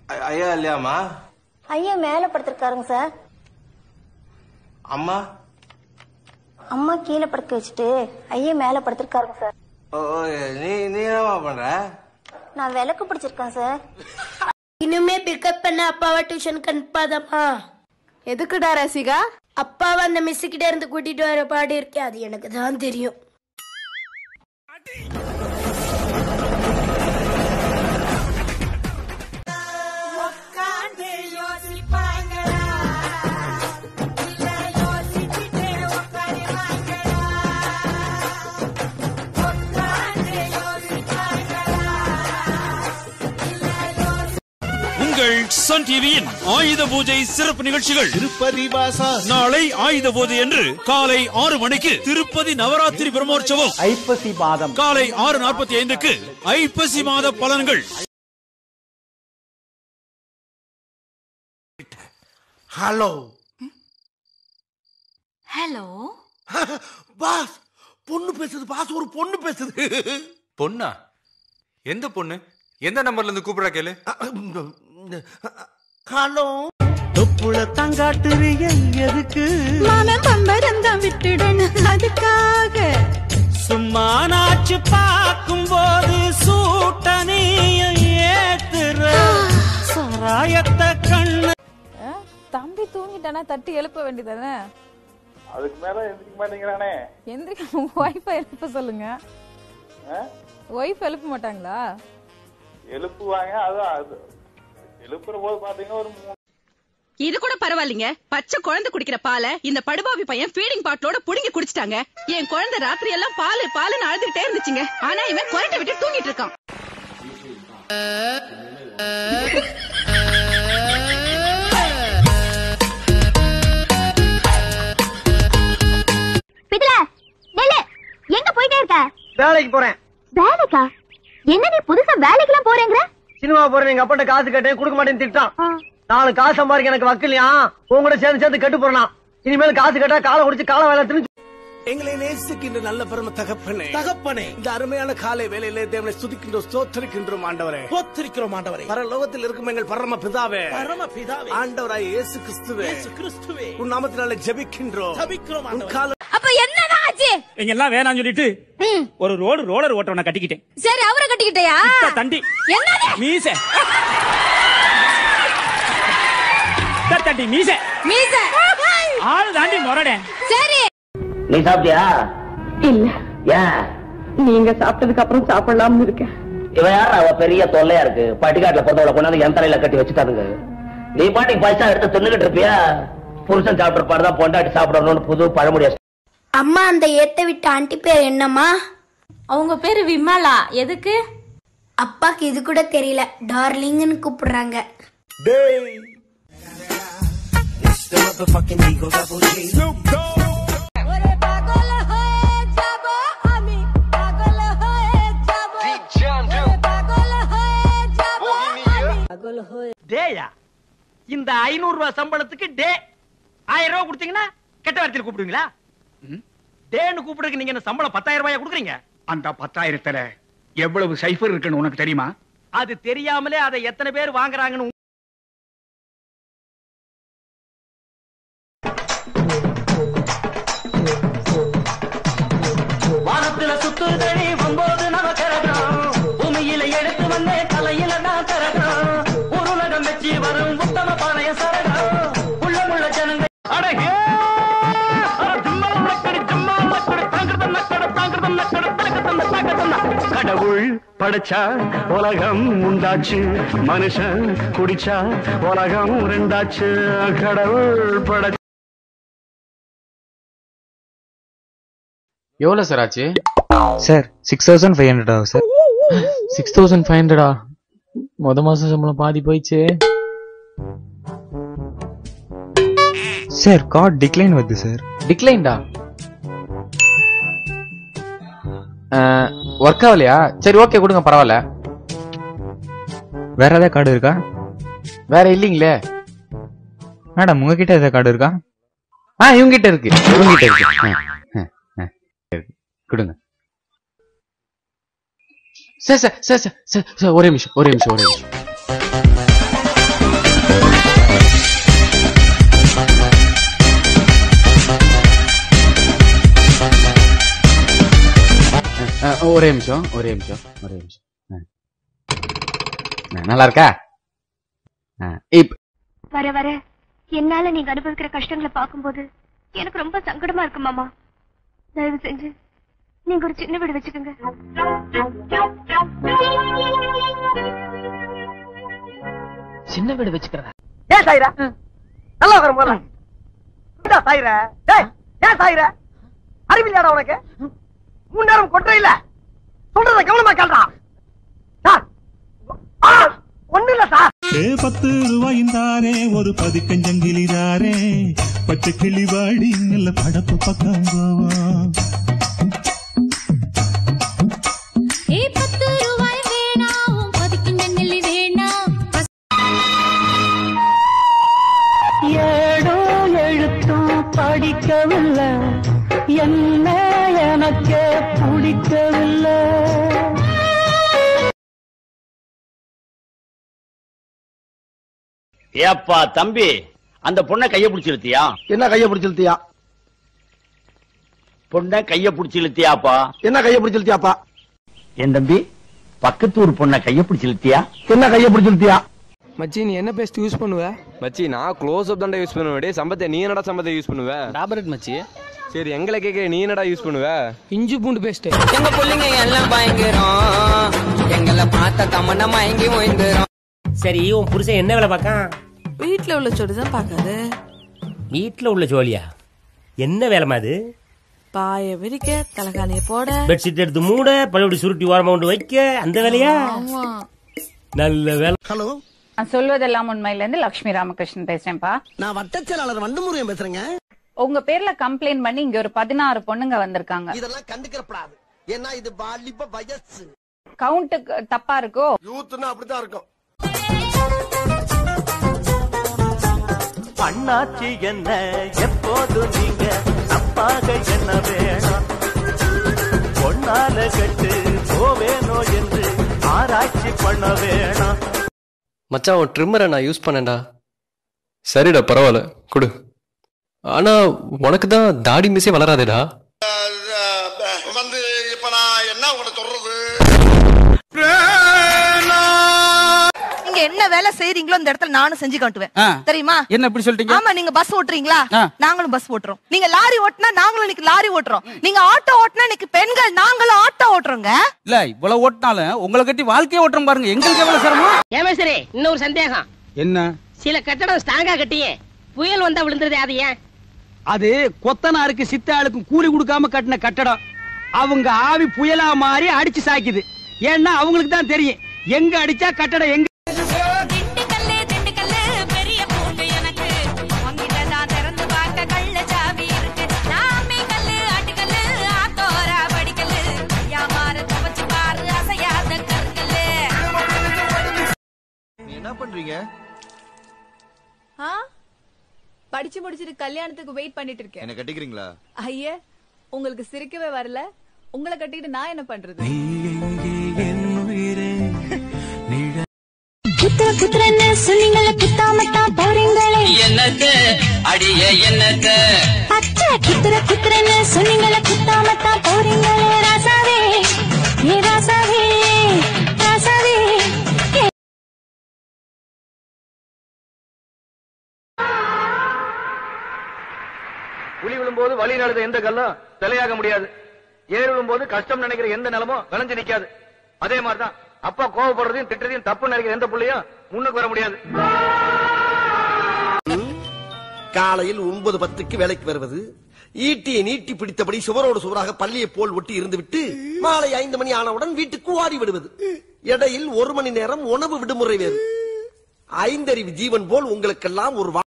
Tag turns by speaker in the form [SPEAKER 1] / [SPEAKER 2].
[SPEAKER 1] ஐ- ஐயா இல்லையாம்மா
[SPEAKER 2] ஐயா மேல படுத்திருக்காருங்க சார்
[SPEAKER 1] அம்மா
[SPEAKER 2] அம்மா கீழே படுக்க வச்சுட்டு ஐயா மேல படுத்திருக்காருங்க சார்
[SPEAKER 1] ஓ, ஓ, நீ நீ என்னம்மா பண்ற
[SPEAKER 2] நான் விளக்கு பிடிச்சிருக்கேன் சார்
[SPEAKER 3] இனிமே பிக்கப் பண்ண அப்பாவை டியூஷனுக்கு அனுப்பாதம்மா
[SPEAKER 4] எதுக்குடா ரசிகா
[SPEAKER 3] அப்பாவை அந்த மிஸ் கிட்ட இருந்து கூட்டிட்டு வர பாடி இருக்கேன் அது எனக்கு தான் தெரியும்
[SPEAKER 5] உங்கள் சன் டிவியின் ஆயுத பூஜை சிறப்பு நிகழ்ச்சிகள்
[SPEAKER 6] திருப்பதி வாசா
[SPEAKER 5] நாளை ஆயுத பூஜை என்று காலை ஆறு மணிக்கு திருப்பதி நவராத்திரி பிரம்மோற்சவம்
[SPEAKER 6] ஐப்பசி மாதம்
[SPEAKER 5] காலை ஆறு நாற்பத்தி ஐந்துக்கு ஐப்பசி மாத பலன்கள்
[SPEAKER 6] ஹலோ
[SPEAKER 7] ஹலோ
[SPEAKER 6] பாஸ் பொண்ணு பேசுது பாஸ் ஒரு பொண்ணு பேசுது
[SPEAKER 8] பொண்ணா எந்த பொண்ணு எந்த நம்பர்ல இருந்து கூப்பிடா கேளு
[SPEAKER 6] ஹலோ தொப்புள தங்காட்டுறிய எதுக்கு
[SPEAKER 7] மாமன் பம்பரம் தான் விட்டுடணும் அதுக்காக
[SPEAKER 5] சும்மா நாச்சு பார்க்கும் போது சூட்டனைய ஏத்துற சராயத்த கண்ணு
[SPEAKER 4] தம்பி தூங்கிட்டானா தட்டி எழுப்ப வேண்டியதானே
[SPEAKER 9] அதுக்கு மேல எந்திரிக்க மாட்டேங்கிறானே
[SPEAKER 4] எந்திரிக்க ஒய்ஃபை எழுப்ப சொல்லுங்க ஒய்ஃப் எழுப்ப மாட்டாங்களா
[SPEAKER 9] எழுப்புவாங்க அதான் அது எழுப்புற போது பாத்தீங்கன்னா ஒரு மூணு
[SPEAKER 7] இது கூட பரவாயில்லைங்க பச்சை குழந்தை குடிக்கிற பாலை இந்த படுபாவி பையன் ஃபீடிங் பாட்டிலோட புடுங்கி குடிச்சிட்டாங்க என் குழந்தை ராத்திரி எல்லாம் பால் பாலுன்னு அழுதுகிட்டே இருந்துச்சுங்க ஆனா இவன் குரட்டை விட்டு தூங்கிட்டு இருக்கான்
[SPEAKER 2] பிதல நெல்லு எங்க போயிட்டே இருக்க
[SPEAKER 6] வேலைக்கு போறேன்
[SPEAKER 2] வேலைக்கா என்ன நீ புதுசா வேலைக்கெல்லாம் போறேங்கிற
[SPEAKER 6] சினிமா போறேன் எங்க அப்பாட்ட காசு கேட்டேன் கொடுக்க மாட்டேன்னு திட்டான் நாலு காசு சம்பாதிக்க எனக்கு வக்கலையா உன் கூட சேர்ந்து சேர்ந்து கெட்டு போறனா இனிமேல் காசு கேட்டா காலை குடிச்சு காலை வேலை திரிஞ்சு
[SPEAKER 10] எங்களை நேசிக்கின்ற நல்ல பெரும தகப்பனே தகப்பனே இந்த அருமையான காலை வேலையிலே தேவனை ஸ்துதிக்கின்றோம் ஸ்தோத்தரிக்கின்றோம் ஆண்டவரே ஸ்தோத்தரிக்கிறோம் ஆண்டவரே பரலோகத்தில் இருக்கும் எங்கள் பரம பிதாவே பரம பிதாவே ஆண்டவராய் இயேசு கிறிஸ்துவே இயேசு கிறிஸ்துவே உன் நாமத்தினால ஜெபிக்கின்றோம் ஜெபிக்கிறோம் உன் கால
[SPEAKER 7] அப்ப என்னதான் ஆச்சு
[SPEAKER 5] இங்க எல்லாம் வேணாம்னு சொல்லிட்டு ஒரு ரோடு ரோலர் ஓட்டவனை கட்டிக்கிட்டேன்
[SPEAKER 7] சரி அவரை கட்டிக்கிட்டயா
[SPEAKER 5] தண்டி
[SPEAKER 7] என்னது
[SPEAKER 5] மீச தட்டி மீச
[SPEAKER 7] மீச
[SPEAKER 5] ஆளு தாண்டி முரடேன்
[SPEAKER 7] சரி
[SPEAKER 6] நீ சாப்பிட்டியா
[SPEAKER 7] இல்ல
[SPEAKER 6] ஏன்
[SPEAKER 7] நீங்க சாப்பிட்டதுக்கு அப்புறம் சாப்பிடலாம்னு இருக்கேன்
[SPEAKER 6] இவன் யார் அவ பெரிய தொல்லையா இருக்கு பட்டிக்காட்டுல பொந்தவளை கொண்டாந்து என் தலையில கட்டி வச்சுட்டானுங்க நீ பாட்டுக்கு பைசா எடுத்து தின்னுகிட்டு இருப்பியா புருஷன் சாப்பிட்டு தான் பொண்டாட்டி சாப்பிடணும்னு புது பழமொழியா
[SPEAKER 3] அம்மா அந்த ஏத்த விட்ட ஆண்டி பேர் என்னம்மா
[SPEAKER 7] அவங்க பேரு விமலா எதுக்கு
[SPEAKER 3] அப்பாக்கு இது கூட தெரியல டார்லிங்னு கூப்பிடுறாங்க
[SPEAKER 6] டேயா இந்த ஐநூறு ரூபாய் சம்பளத்துக்கு டே ஆயிரம் ரூபாய் கொடுத்தீங்கன்னா கெட்ட வார்த்தையில் கூப்பிடுவீங்களா டேன்னு கூப்பிடுறதுக்கு நீங்க என்ன சம்பளம் பத்தாயிரம் ரூபாயா கொடுக்குறீங்க
[SPEAKER 10] அந்த பத்தாயிரத்துல எவ்வளவு சைஃபர் இருக்குன்னு உனக்கு தெரியுமா
[SPEAKER 6] அது தெரியாமலே அதை எத்தனை பேர் வாங்குறாங்கன்னு வானத்துல சுத்துதடி ஒன்பது நவக்கரகம் பூமியில எடுத்து வந்தே தலையில நான் கரகம் உருளகம் வச்சு வரும் உத்தம பாளைய சரகம் உள்ளமுள்ள ஜனங்க அடகே கடவுள் படைச்சா உலகம் உண்டாச்சு மனுஷன் குடிச்சா உலகம் ரெண்டாச்சு கடவுள் படைச்ச
[SPEAKER 8] எவ்வளவு சார் ஆச்சு
[SPEAKER 11] sir six thousand five hundred ஆகும் சார்
[SPEAKER 8] சிக்ஸ் தௌசண்ட் ஃபைவ் ஹண்ட்ரடா மொத மாசம் சம்பளம் பாதி போயிடுச்சு
[SPEAKER 11] சார் கார்டு டிக்ளைன் வருது சார்
[SPEAKER 8] டிக்ளைன்டா ஒர்க் ஆகலையா சரி ஓகே கொடுங்க பரவாயில்ல
[SPEAKER 11] வேற ஏதாவது கார்டு இருக்கா
[SPEAKER 8] வேற இல்லீங்களே
[SPEAKER 11] மேடம் உங்ககிட்ட ஏதாவது கார்டு இருக்கா
[SPEAKER 8] ஆ இவங்க கிட்ட இருக்கு இவங்க கிட்ட இருக்கு ஆ, ஆ, ஆ, இருக்கு. கொடுங்க sir sir sir sir sir sir ஒரே நிமிஷம் ஒரே நிமிஷம் ஒரே நிமிஷம் ஒரே நிமிஷம் ஒரே நிமிஷம் ஒரே நிமிஷம் ஆ. ஆ, நல்லா இருக்கா ஆ, இப்
[SPEAKER 2] வர வர என்னால நீங்க அனுபவிக்கிற கஷ்டங்களை பார்க்கும்போது எனக்கு ரொம்ப சங்கடமா இருக்கு மாமா தயவு செஞ்சு நீங்க ஒரு சின்ன வீடு வச்சுக்கோங்க
[SPEAKER 6] சின்ன வீடு வச்சுக்கிறதா
[SPEAKER 12] ஏன் சாயிர நல்லா உட்கார போல ஏன் சாயிர டேய் ஏன் சாயிர அறிவில்லையாடா உனக்கு மூணு நேரம் கொட்டுற இல்ல சொல்றத கவனமா கேள்றா சார் ஆ, ஒண்ணும் இல்ல சார்
[SPEAKER 13] ஏ பத்து ரூபாயும் தாரே ஒரு பதிக்கஞ்சங்கிலி தாரே பச்சை கிளி வாடி நல்ல படப்பு பக்கம் போவோம்
[SPEAKER 14] ஏ பத்து ரூபாய் வேணாம் பதிக்கும் நெல்லி வேணாம்
[SPEAKER 6] ஏழும் எழுத்தும் படிக்கவில்லை என்ன எனக்கு பிடிக்கவில்லை
[SPEAKER 15] ஏப்பா தம்பி அந்த பொண்ணை கைய பிடிச்சு இழுத்தியா
[SPEAKER 10] என்ன கைய பிடிச்சு இழுத்தியா
[SPEAKER 15] பொண்ணை கைய பிடிச்சு இழுத்தியாப்பா
[SPEAKER 10] என்ன கைய பிடிச்சு இழுத்தியாப்பா
[SPEAKER 15] என் தம்பி பக்கத்து ஊர் பொண்ணை கைய பிடிச்சு இழுத்தியா
[SPEAKER 10] என்ன கைய பிடிச்சு இழுத்தியா
[SPEAKER 16] மச்சி நீ என்ன பேஸ்ட் யூஸ் பண்ணுவ மச்சி நான் க்ளோஸ் அப் தான்டா யூஸ் பண்ணுவேன் டேய் சம்பத்தை நீ என்னடா சம்பத்தை யூஸ் பண்ணுவ டாபரேட் மச்சி சரி எங்களை கேட்க நீ என்னடா யூஸ் பண்ணுவ இஞ்சி பூண்டு பேஸ்ட்
[SPEAKER 17] எங்க பிள்ளைங்க எல்லாம் பயங்கரம் எங்களை பார்த்த தமன்னா மயங்கி ஓய்ந்துரும்
[SPEAKER 18] சரி உன் புருஷன் என்ன வேலை பார்க்கான்
[SPEAKER 4] வீட்ல உள்ள சொடி தான் பாக்காது
[SPEAKER 18] வீட்டுல உள்ள ஜோலியா என்ன வேலைமா அது
[SPEAKER 4] பாய விரிக்க தலகாணிய போட
[SPEAKER 18] பெட்ஷீட் எடுத்து மூட பழைய சுருட்டி ஓரமா கொண்டு வைக்க அந்த வேலையா
[SPEAKER 4] ஆமா
[SPEAKER 18] நல்ல வேலை
[SPEAKER 19] ஹலோ
[SPEAKER 20] நான் சொல்வதெல்லாம் உண்மையில இருந்து லட்சுமி ராமகிருஷ்ணன் பேசுறேன்ப்பா
[SPEAKER 19] நான் வட்டச் செயலாளர் வண்டமுருகன் பேசுறேங்க
[SPEAKER 20] உங்க பேர்ல கம்ப்ளைண்ட் பண்ணி இங்க ஒரு பதினாறு பொண்ணுங்க வந்திருக்காங்க
[SPEAKER 19] இதெல்லாம் கண்டுக்கிறப்படாது ஏன்னா இது வாலிப வயசு
[SPEAKER 20] கவுண்ட் தப்பா இருக்கோ
[SPEAKER 19] யூத்னா அப்படித்தான் இருக்கும்
[SPEAKER 6] அண்ணாச்சி என்ன எப்போது நீங்க அப்பாக என்ன வேணாம் பொன்னால கட்டு போவேனோ என்று ஆராய்ச்சி பண்ண வேணாம்
[SPEAKER 16] மச்சான் உன் ட்ரிம்மரை நான் யூஸ் பண்ணேன்டா சரிடா பரவாயில்ல கொடு ஆனா உனக்கு தான் தாடி மிஸ்ஸே வளராதேடா
[SPEAKER 19] வந்து இப்ப நான் என்ன உங்கள்ட்ட சொல்றது
[SPEAKER 21] நீங்க என்ன வேலை செய்றீங்களோ இந்த இடத்துல நானும் செஞ்சு காட்டுவேன் தெரியுமா
[SPEAKER 22] என்ன இப்படி சொல்லிட்டீங்க
[SPEAKER 21] ஆமா நீங்க பஸ் ஓட்டுறீங்களா
[SPEAKER 22] ஆ.
[SPEAKER 21] நாங்களும் பஸ் ஓட்டுறோம் நீங்க லாரி ஓட்டுனா நாங்களும் இன்னைக்கு லாரி ஓட்டுறோம் நீங்க ஆட்டோ ஓட்டுனா இன்னைக்கு பெண்கள் நாங்களும் ஆட்டோ ஓட்டுறோங்க
[SPEAKER 22] இல்ல இவ்வளவு ஓட்டினாலும் உங்களை கட்டி வாழ்க்கையை ஓட்டுறோம் பாருங்க எங்களுக்கு எவ்வளவு சிரமம்
[SPEAKER 23] ஏன் சரி இன்னொரு சந்தேகம்
[SPEAKER 22] என்ன
[SPEAKER 23] சில கட்டடம் ஸ்ட்ராங்கா கட்டியே புயல் வந்தா விழுந்துருது அது ஏன்
[SPEAKER 24] அது கொத்தனாருக்கு சித்தாளுக்கும் கூலி கொடுக்காம கட்டின கட்டடம் அவங்க ஆவி புயலா மாறி அடிச்சு சாய்க்குது ஏன்னா அவங்களுக்கு தான் தெரியும் எங்க அடிச்சா கட்டடம் எங்க
[SPEAKER 14] பெரிய பூண்டு எனக்கு உங்ககிட்ட தான் திறந்து பார்க்க கள்ள சாவி இருக்கு நாமே கல்லு ஆட்டுக்கல்லு ஆத்தோரா படிக்கல்லு யாமார துவச்சு பாரு அசையாத கற்கல்லு
[SPEAKER 25] என்ன பண்றீங்க
[SPEAKER 4] ஆ படிச்சு முடிச்சிட்டு கல்யாணத்துக்கு வெயிட் பண்ணிட்டு இருக்கேன்
[SPEAKER 25] என்ன கட்டிக்கிறீங்களா
[SPEAKER 4] ஐயே உங்களுக்கு சிரிக்கவே வரல உங்களை கட்டிட்டு நான் என்ன பண்றது
[SPEAKER 14] குத்துற குத்துறன்னு சொன்னீங்களே குத்தாமட்டா போறீங்களே
[SPEAKER 17] என்னத்த அடிய என்னத்த
[SPEAKER 14] பச்சை குத்துற குத்துறன்னு சொன்னீங்களே குத்தாமட்டா போறீங்களே ராசாவே ஏ ராசாவே ராசாவே
[SPEAKER 6] புலி விழும்போது வழி நடந்த எந்த கல்லும் சிலையாக முடியாது ஏர் விழும்போது கஷ்டம் நினைக்கிற எந்த நிலமும் விளைஞ்சு நிக்காது அதே மாதிரிதான் அப்பா கோவப்படுறதையும் திட்டுறதையும் தப்பு நினைக்கிற எந்த புள்ளையும் முன்னுக்கு வர முடியாது
[SPEAKER 19] காலையில் ஒன்பது பத்துக்கு வேலைக்கு வருவது ஈட்டியை நீட்டி பிடித்தபடி சுவரோடு சுவராக பள்ளியை போல் ஒட்டி இருந்துவிட்டு மாலை ஐந்து மணி ஆனவுடன் வீட்டுக்கு ஓடி விடுவது இடையில் ஒரு மணி நேரம் உணவு விடுமுறை வேறு ஐந்தறிவு ஜீவன் போல் உங்களுக்கெல்லாம் ஒரு